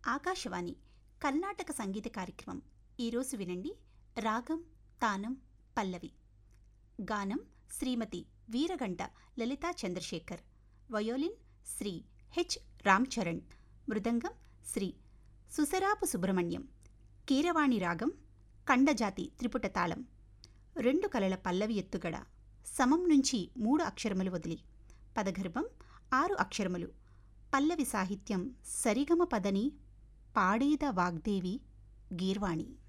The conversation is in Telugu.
ఆకాశవాణి కర్ణాటక సంగీత కార్యక్రమం ఈరోజు వినండి రాగం తానం పల్లవి గానం శ్రీమతి వీరగంట లలితా చంద్రశేఖర్ వయోలిన్ శ్రీ హెచ్ రామ్ చరణ్ మృదంగం శ్రీ సుసరాపు సుబ్రహ్మణ్యం కీరవాణి రాగం కండజాతి త్రిపుట తాళం రెండు కలల పల్లవి ఎత్తుగడ సమం నుంచి మూడు అక్షరములు వదిలి పదగర్భం ఆరు అక్షరములు పల్లవి సాహిత్యం సరిగమ పదని పాడేద వాగ్దేవి గీర్వాణి